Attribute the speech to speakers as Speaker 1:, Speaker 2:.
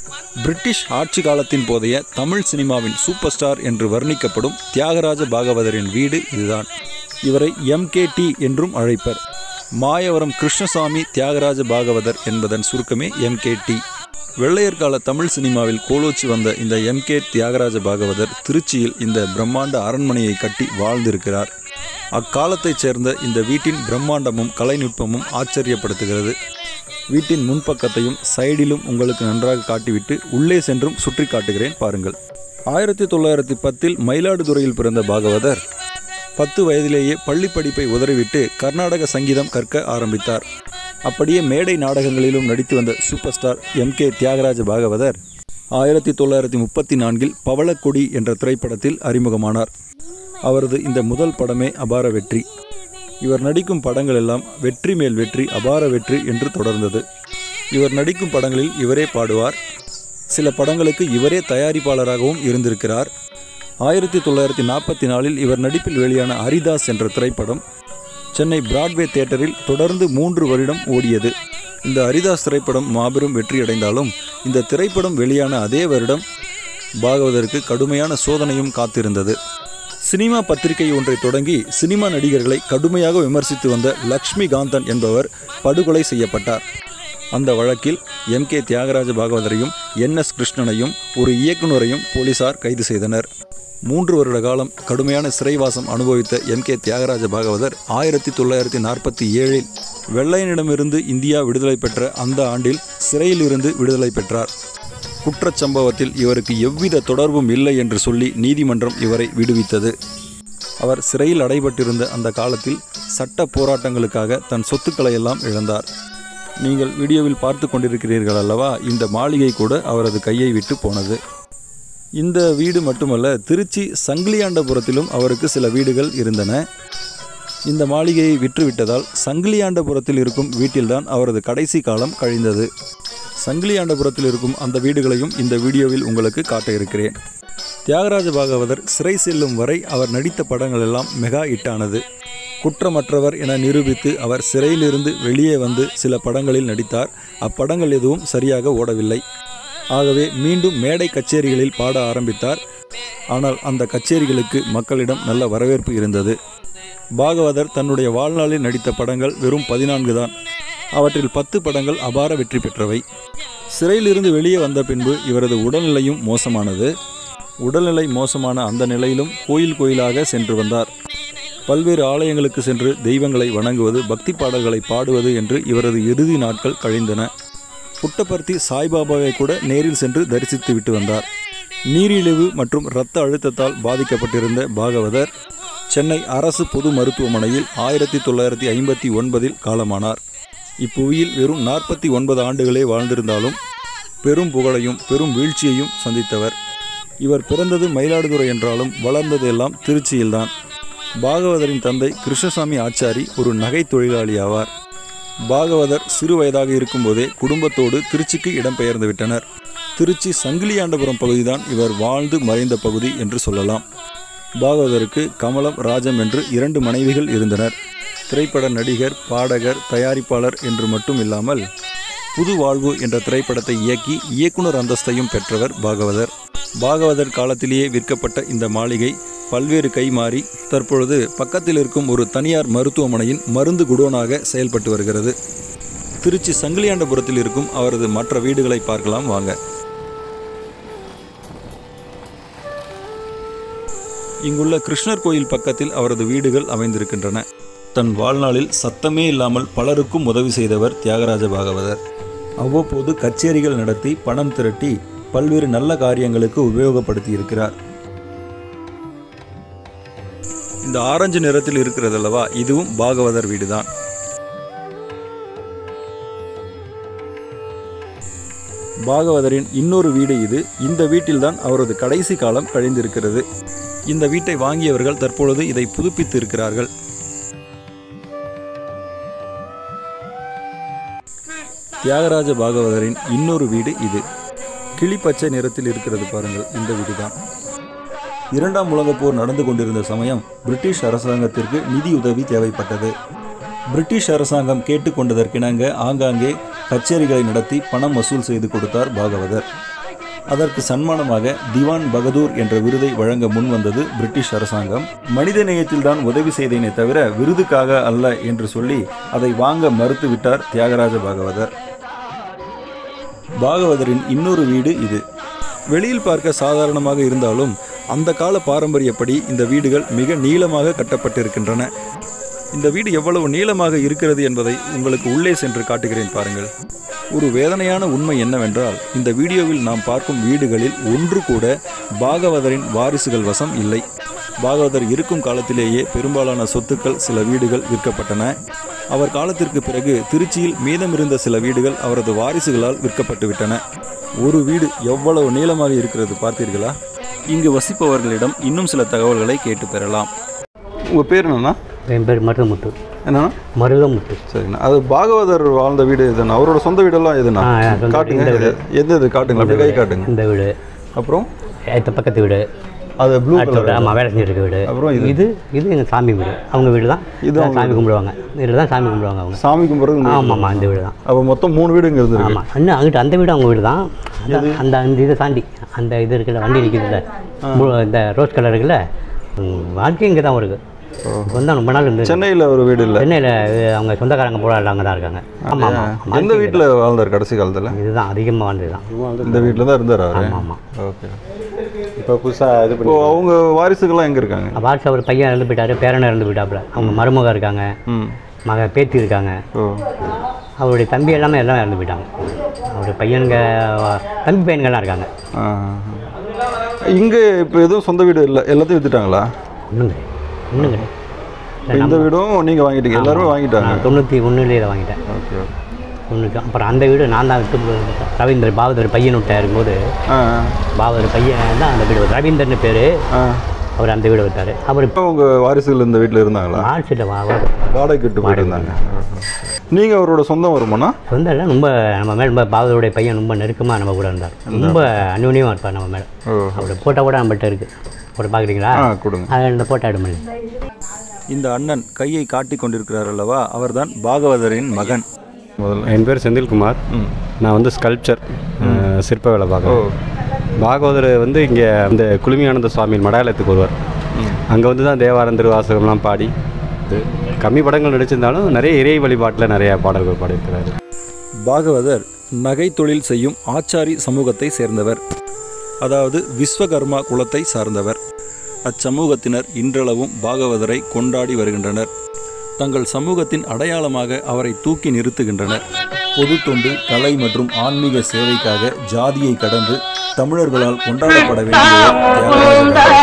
Speaker 1: British ஆட்சி காலத்தின் போதைய தமிழ் சினிமாவின் சூப்பர் ஸ்டார் என்று வர்ணிக்கப்படும் தியாகராஜ பாகவதரின் வீடு இதுதான் இவரை எம்கேடி என்றும் அழைப்பர் மாயவரம் கிருஷ்ணசாமி தியாகராஜ பாகவதர் என்பதன் சுருக்கமே எம்கேடி வெள்ளையர் கால தமிழ் சினிமாவில் கோலோச்சி வந்த இந்த எம்கே தியாகராஜ பாகவதர் திருச்சியில் இந்த பிரம்மாண்ட அரண்மனையை கட்டி வாழ்ந்திருக்கிறார் அக்காலத்தைச் சேர்ந்த இந்த வீட்டின் பிரம்மாண்டமும் கலைநுட்பமும் ஆச்சரியப்படுத்துகிறது வீட்டின் முன்பக்கத்தையும் சைடிலும் உங்களுக்கு நன்றாக காட்டிவிட்டு உள்ளே சென்றும் சுற்றி காட்டுகிறேன் பாருங்கள் ஆயிரத்தி தொள்ளாயிரத்தி பத்தில் மயிலாடுதுறையில் பிறந்த பாகவதர் பத்து வயதிலேயே பள்ளி படிப்பை உதறிவிட்டு கர்நாடக சங்கீதம் கற்க ஆரம்பித்தார் அப்படியே மேடை நாடகங்களிலும் நடித்து வந்த super star M K Thyagaraja Bhagavathar ஆயிரத்தி தொள்ளாயிரத்தி முப்பத்தி நான்கில் பவளக்கொடி என்ற திரைப்படத்தில் அறிமுகமானார் அவரது இந்த முதல் படமே அபார வெற்றி இவர் நடிக்கும் படங்கள் எல்லாம் வெற்றி மேல் வெற்றி அபார வெற்றி என்று தொடர்ந்தது இவர் நடிக்கும் படங்களில் இவரே பாடுவார் சில படங்களுக்கு இவரே தயாரிப்பாளராகவும் இருந்திருக்கிறார் ஆயிரத்தி தொள்ளாயிரத்தி நாற்பத்தி நாலில் இவர் நடிப்பில் வெளியான ஹரிதாஸ் என்ற திரைப்படம் சென்னை பிராட்வே தியேட்டரில் தொடர்ந்து மூன்று வருடம் ஓடியது இந்த ஹரிதாஸ் திரைப்படம் மாபெரும் வெற்றியடைந்தாலும் இந்த திரைப்படம் வெளியான அதே வருடம் பாகவதற்கு கடுமையான சோதனையும் காத்திருந்தது சினிமா பத்திரிகை ஒன்றை தொடங்கி சினிமா நடிகர்களை கடுமையாக விமர்சித்து வந்த லக்ஷ்மிகாந்தன் என்பவர் படுகொலை செய்யப்பட்டார் அந்த வழக்கில் எம் கே தியாகராஜ பாகவதரையும் என் எஸ் கிருஷ்ணனையும் ஒரு இயக்குனரையும் போலீசார் கைது செய்தனர் மூன்று வருட காலம் கடுமையான சிறைவாசம் அனுபவித்த எம் கே தியாகராஜ பாகவதர் ஆயிரத்தி தொள்ளாயிரத்தி நாற்பத்தி ஏழில் வெள்ளையனிடமிருந்து இந்தியா விடுதலை பெற்ற அந்த ஆண்டில் சிறையிலிருந்து விடுதலை பெற்றார் குற்றச்சம்பவத்தில் இவருக்கு எவ்வித தொடர்பும் இல்லை என்று சொல்லி நீதிமன்றம் இவரை விடுவித்தது அவர் சிறையில் அடைபட்டிருந்த அந்த காலத்தில் சட்ட போராட்டங்களுக்காக தன் சொத்துக்களை எல்லாம் இழந்தார் நீங்கள் வீடியோவில் பார்த்து கொண்டிருக்கிறீர்கள் அல்லவா இந்த மாளிகை கூட அவரது கையை விட்டு போனது இந்த வீடு மட்டுமல்ல திருச்சி சங்கிலியாண்டபுரத்திலும் அவருக்கு சில வீடுகள் இருந்தன இந்த மாளிகையை விற்றுவிட்டதால் சங்கிலியாண்டபுரத்தில் இருக்கும் வீட்டில்தான் அவரது கடைசி காலம் கழிந்தது சங்கிலியாண்டபுரத்தில் இருக்கும் அந்த வீடுகளையும் இந்த வீடியோவில் உங்களுக்கு காட்ட இருக்கிறேன் தியாகராஜ பாகவதர் சிறை செல்லும் வரை அவர் நடித்த படங்கள் எல்லாம் மெகா ஹிட்டானது குற்றமற்றவர் என நிரூபித்து அவர் சிறையிலிருந்து வெளியே வந்து சில படங்களில் நடித்தார் அப்படங்கள் எதுவும் சரியாக ஓடவில்லை ஆகவே மீண்டும் மேடை கச்சேரிகளில் பாட ஆரம்பித்தார் ஆனால் அந்த கச்சேரிகளுக்கு மக்களிடம் நல்ல வரவேற்பு இருந்தது பாகவதர் தன்னுடைய வாழ்நாளில் நடித்த படங்கள் வெறும் பதினான்கு தான் அவற்றில் பத்து படங்கள் அபார வெற்றி பெற்றவை சிறையிலிருந்து வெளியே வந்த பின்பு இவரது உடல்நிலையும் மோசமானது உடல்நிலை மோசமான அந்த நிலையிலும் கோயில் கோயிலாக சென்று வந்தார் பல்வேறு ஆலயங்களுக்கு சென்று தெய்வங்களை வணங்குவது பக்தி பாடல்களை பாடுவது என்று இவரது இறுதி நாட்கள் கழிந்தன புட்டபர்த்தி சாய்பாபாவை கூட நேரில் சென்று தரிசித்து விட்டு வந்தார் நீரிழிவு மற்றும் இரத்த அழுத்தத்தால் பாதிக்கப்பட்டிருந்த பாகவதர் சென்னை அரசு பொது மருத்துவமனையில் ஆயிரத்தி தொள்ளாயிரத்தி ஐம்பத்தி ஒன்பதில் காலமானார் இப்புவியில் வெறும் நாற்பத்தி ஒன்பது ஆண்டுகளே வாழ்ந்திருந்தாலும் பெரும் புகழையும் பெரும் வீழ்ச்சியையும் சந்தித்தவர் இவர் பிறந்தது மயிலாடுதுறை என்றாலும் வளர்ந்தது எல்லாம் திருச்சியில்தான் பாகவதரின் தந்தை கிருஷ்ணசாமி ஆச்சாரி ஒரு நகை தொழிலாளி ஆவார் பாகவதர் சிறு வயதாக இருக்கும்போதே குடும்பத்தோடு திருச்சிக்கு இடம்பெயர்ந்து விட்டனர் திருச்சி சங்கிலியாண்டபுரம் பகுதிதான் இவர் வாழ்ந்து மறைந்த பகுதி என்று சொல்லலாம் பாகவதருக்கு கமலம் ராஜம் என்று இரண்டு மனைவிகள் இருந்தனர் திரைப்பட நடிகர் பாடகர் தயாரிப்பாளர் என்று மட்டும் இல்லாமல் புது வாழ்வு என்ற திரைப்படத்தை இயக்கி இயக்குனர் அந்தஸ்தையும் பெற்றவர் பாகவதர் பாகவதர் காலத்திலேயே விற்கப்பட்ட இந்த மாளிகை பல்வேறு கை மாறி தற்பொழுது பக்கத்தில் இருக்கும் ஒரு தனியார் மருத்துவமனையின் மருந்து குடோனாக செயல்பட்டு வருகிறது திருச்சி சங்கிலியாண்டபுரத்தில் இருக்கும் அவரது மற்ற வீடுகளை பார்க்கலாம் வாங்க இங்குள்ள கிருஷ்ணர் கோயில் பக்கத்தில் அவரது வீடுகள் அமைந்திருக்கின்றன தன் வாழ்நாளில் சத்தமே இல்லாமல் பலருக்கும் உதவி செய்தவர் தியாகராஜ பாகவதர் அவ்வப்போது கச்சேரிகள் நடத்தி பணம் திரட்டி பல்வேறு நல்ல காரியங்களுக்கு உபயோகப்படுத்தி இருக்கிறார் இந்த ஆரஞ்சு நிறத்தில் இருக்கிறது அல்லவா இதுவும் பாகவதர் வீடுதான் பாகவதரின் இன்னொரு வீடு இது இந்த வீட்டில்தான் அவரது கடைசி காலம் கழிந்திருக்கிறது இந்த வீட்டை வாங்கியவர்கள் தற்பொழுது இதை புதுப்பித்து இருக்கிறார்கள் தியாகராஜ பாகவதரின் இன்னொரு வீடு இது கிளிப்பச்சை நிறத்தில் இருக்கிறது பாருங்கள் இந்த வீடுதான் இரண்டாம் உலகப் போர் நடந்து கொண்டிருந்த சமயம் பிரிட்டிஷ் அரசாங்கத்திற்கு நிதி உதவி தேவைப்பட்டது பிரிட்டிஷ் அரசாங்கம் கேட்டுக்கொண்டதற்கிணங்க ஆங்காங்கே கச்சேரிகளை நடத்தி பணம் வசூல் செய்து கொடுத்தார் பாகவதர் அதற்கு சன்மானமாக திவான் பகதூர் என்ற விருதை வழங்க முன்வந்தது பிரிட்டிஷ் அரசாங்கம் மனித நேயத்தில்தான் உதவி செய்தேனே தவிர விருதுக்காக அல்ல என்று சொல்லி அதை வாங்க மறுத்துவிட்டார் தியாகராஜ பாகவதர் பாகவதரின் இன்னொரு வீடு இது வெளியில் பார்க்க சாதாரணமாக இருந்தாலும் அந்த கால பாரம்பரியப்படி இந்த வீடுகள் மிக நீளமாக கட்டப்பட்டிருக்கின்றன இந்த வீடு எவ்வளவு நீளமாக இருக்கிறது என்பதை உங்களுக்கு உள்ளே சென்று காட்டுகிறேன் பாருங்கள் ஒரு வேதனையான உண்மை என்னவென்றால் இந்த வீடியோவில் நாம் பார்க்கும் வீடுகளில் ஒன்று கூட பாகவதரின் வாரிசுகள் வசம் இல்லை பாகவதர் இருக்கும் காலத்திலேயே பெரும்பாலான சொத்துக்கள் சில வீடுகள் விற்கப்பட்டன அவர் காலத்திற்கு பிறகு திருச்சியில் மீதமிருந்த சில வீடுகள் அவரது வாரிசுகளால் விற்கப்பட்டு விட்டன ஒரு வீடு எவ்வளவு நீளமாக இருக்கிறது பார்த்தீர்களா இங்கு வசிப்பவர்களிடம் இன்னும் சில தகவல்களை கேட்டு பெறலாம் உங்கள் பேர் என்னன்னா
Speaker 2: என் பேர் மருதமுத்து
Speaker 1: என்னன்னா
Speaker 2: மருதமுத்து
Speaker 1: சரிண்ணா அது பாகவதர் வாழ்ந்த வீடு எதுனா அவரோட சொந்த வீடெல்லாம் எதுனா
Speaker 2: ஆ, என் சொந்த
Speaker 1: காட்டுங்க
Speaker 2: இந்த வீடு.
Speaker 1: எது- எது இது காட்டுங்க அப்படியே கை காட்டுங்க
Speaker 2: இந்த வீடு
Speaker 1: அப்புறம்
Speaker 2: அடுத்த பக்கத்து வீடு
Speaker 1: அது ப்ளூ
Speaker 2: அடுத்த ஆமாம் வேலை செஞ்சுட்டு இருக்க வீடு
Speaker 1: அப்புறம் இது
Speaker 2: இது இது எங்கள் சாமி வீடு அவங்க வீடு தான்
Speaker 1: இது
Speaker 2: இதான் சாமி கும்பிடுவாங்க இதில் தான் சாமி கும்பிடுவாங்க அவங்க
Speaker 1: சாமி கும்பிட்றது
Speaker 2: ஆமாம் ஆமாம் இந்த வீடு தான்
Speaker 1: அப்போ மொத்தம் மூணு வீடு இங்கே இருந்திருக்கு
Speaker 2: ஆமாம் இன்னும் அங்கிட்டு அந்த வீடு அவங்க வீடு தான் அந்த அந்த அந்த இதை தாண்டி அந்த இது இருக்குல்ல வண்டி நிற்கிதுல்ல இந்த ரோஸ் கலர் இருக்குல்ல ம், வாழ்க்கை இங்கே தான் இருக்குது இப்போ வந்து ரொம்ப நாள் இருந்து
Speaker 1: சென்னையில் ஒரு வீடு இல்லை
Speaker 2: சென்னையில் அவங்க சொந்தக்காரங்க போல அங்கே தான் இருக்காங்க ஆமாம் ஆமாம்
Speaker 1: எந்த வீட்டில் வாழ்ந்தார் கடைசி காலத்தில்
Speaker 2: இதுதான் அதிகமாக வாழ்ந்தது தான்
Speaker 1: இந்த வீட்டில் தான் இருந்தார் அவர்
Speaker 2: ஆமாம் ஆமாம்
Speaker 1: ஓகே
Speaker 3: இப்போ புதுசாக இது
Speaker 1: இப்போ அவங்க வாரிசுகள்லாம் எங்கே இருக்காங்க
Speaker 2: வாட்ஸ் அவர் பையன் இறந்து போயிட்டாரு பேரனை இறந்து போயிட்டாப்புல அவங்க மருமக இருக்காங்க
Speaker 1: ம்
Speaker 2: மக பேத்தி இருக்காங்க
Speaker 1: ஓ
Speaker 2: அவருடைய தம்பி எல்லாமே எல்லாம் இறந்து போயிட்டாங்க அவருடைய பையனுங்க வ- தம்பி பையன்கள்லாம் இருக்காங்க
Speaker 1: இங்கே இப்போ எதுவும் சொந்த வீடு இல்லை எல்லாத்தையும் வித்துட்டாங்களா
Speaker 2: ஒன்றும் கிடையாது ஒன்றும் கிடையாது
Speaker 1: இப்போ இந்த வீடும் நீங்கள் வாங்கிட்டீங்க எல்லாருமே வாங்கிட்டாங்க
Speaker 2: நான் தொண்ணூற்றி ஒன்றுலேயே இதை வாங்கிட்டேன்
Speaker 1: ஓகே
Speaker 2: தொண்ணூற்றி அப்புறம் அந்த வீடு நான் தான் விட்டு போய் ரவீந்தர் பாவதர் பையன் விட்டா இருக்கும்போது
Speaker 1: ஆ
Speaker 2: பாவதர் பையன் தான் அந்த வீடு ரவீந்தர்னு பேர்
Speaker 1: ஆ
Speaker 2: அவர் அந்த வீடு விட்டார் அவர் இப்போ
Speaker 1: இப்போ உங்கள் வாரிசுகள் இந்த வீட்டில் இருந்தாங்களா
Speaker 2: மார்ச்சில் வா
Speaker 1: வாடகை விட்டு போயிருந்தாங்க நீங்கள் அவரோட சொந்தம் வருமானா
Speaker 2: சொந்தம் இல்லை ரொம்ப நம்ம மேலே ரொம்ப பாவதருடைய பையன் ரொம்ப நெருக்கமாக நம்ம கூட இருந்தார் ரொம்ப அந்யோன்யமாக இருப்பார் நம்ம மேலே
Speaker 1: ஓ
Speaker 2: அவரோட ஃபோட்டோ கூட நம்மகிட்ட இருக்குது ஃபோட்டோ பார்க்குறீங்களா
Speaker 1: ஆ கொடுங்க
Speaker 2: அது இந்த ஃபோட்டோ எடுமணி
Speaker 1: இந்த அண்ணன் கையை காட்டி கொண்டிருக்கிறார் அல்லவா அவர்தான் பாகவதரின் மகன் முதல்ல
Speaker 3: என் பேர் செந்தில்குமார்
Speaker 1: ம்
Speaker 3: நான் வந்து ஸ்கல்ப்சர் சிற்ப வேலை பார்க்குறேன் பாகவதர் வந்து இங்கே இந்த குளுமியானந்த சுவாமி மடாலயத்துக்கு வருவார் அங்கே வந்து தான் தேவாரம் திருவாசகம்லாம் பாடி இது கம்மி படங்கள் நடிச்சிருந்தாலும் நிறைய இறை வழிபாட்டில் நிறைய பாடல்கள் பாடியிருக்கிறாரு
Speaker 1: பாகவதர் நகை தொழில் செய்யும் ஆச்சாரி சமூகத்தை சேர்ந்தவர் அதாவது விஸ்வகர்மா குலத்தை சார்ந்தவர் அச்சமூகத்தினர் இன்றளவும் பாகவதரை கொண்டாடி வருகின்றனர் தங்கள் சமூகத்தின் அடையாளமாக அவரை தூக்கி நிறுத்துகின்றனர் பொது தொண்டு கலை மற்றும் ஆன்மீக சேவைக்காக ஜாதியை கடந்து தமிழர்களால் கொண்டாடப்பட வேண்டியவர் தியாகராஜ பாகவதர்.